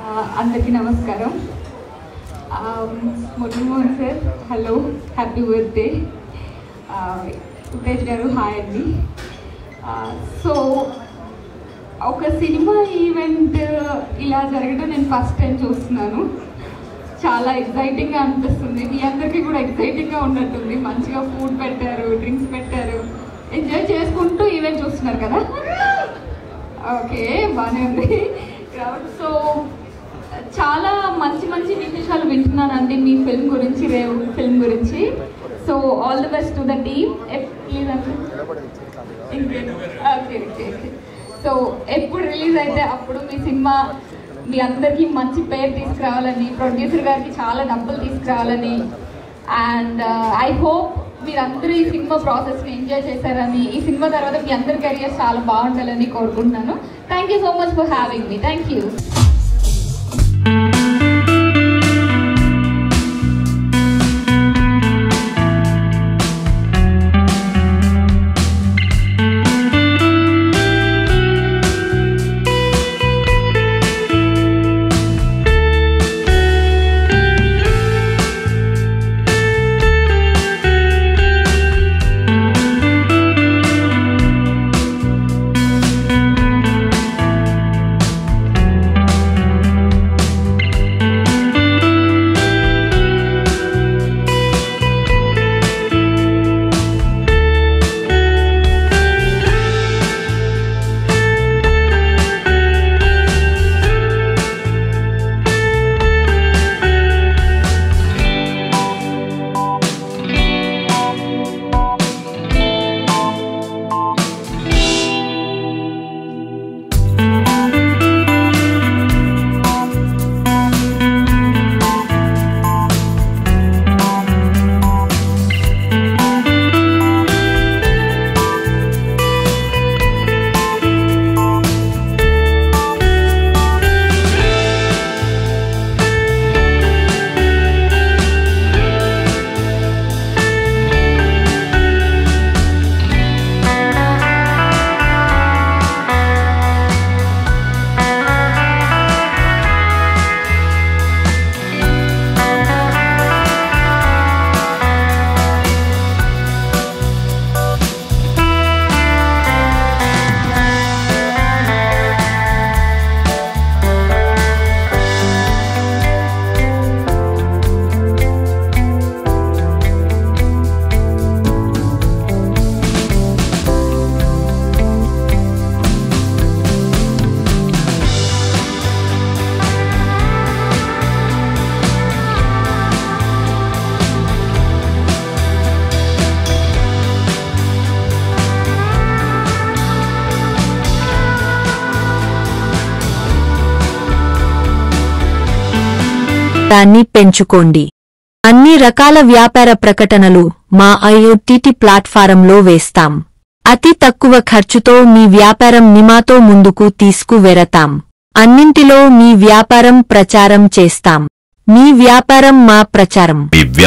ఆ, అందరికీ నమస్కారం ఆ, Muralimohan sir hello happy birthday Uttej గారు హాయ్ అండి సో ఒక సినిమా ఈవెంట్ ఇలా జరగడం నేను ఫస్ట్ టైం చూస్తున్నాను చాలా ఎగ్జైటింగ్గా అనిపిస్తుంది మీ అందరికీ కూడా ఎగ్జైటింగ్గా ఉన్నట్టుంది మంచిగా ఫుడ్ పెట్టారు డ్రింక్స్ పెట్టారు ఎంజాయ్ చేసుకుంటూ ఈవెంట్ చూస్తున్నారు కదా ఓకే బాగానే ఉంది సో చాలా మంచి మంచి విశేషాలు వింటున్నానండి మీ ఫిల్మ్ గురించి రేవు ఫిల్మ్ గురించి so all the best to the team please okay okay so ఎప్పుడు రిలీజ్ అయితే అప్పుడు మీ సినిమా మీ అందరికీ మంచి పేరు తీసుకురావాలని ప్రొడ్యూసర్ గారికి చాలా డబ్బులు తీసుకురావాలని అండ్ ఐ హోప్ మీరందరూ ఈ సినిమా ప్రాసెస్ని ఎంజాయ్ చేశారని ఈ సినిమా తర్వాత మీ అందరి కెరియర్స్ చాలా బాగుండాలని కోరుకుంటున్నాను thank you so much for having me thank you దాన్ని పెంచుకోండి అన్ని రకాల వ్యాపార ప్రకటనలు మా ఐఓటీటీ ప్లాట్ఫారంలో వేస్తాం అతి తక్కువ ఖర్చుతో మీ వ్యాపారం నిమాతో ముందుకు తీసుకువెరతాం అన్నింటిలో మీ వ్యాపారం ప్రచారం చేస్తాం మీ వ్యాపారం మా ప్రచారం మీ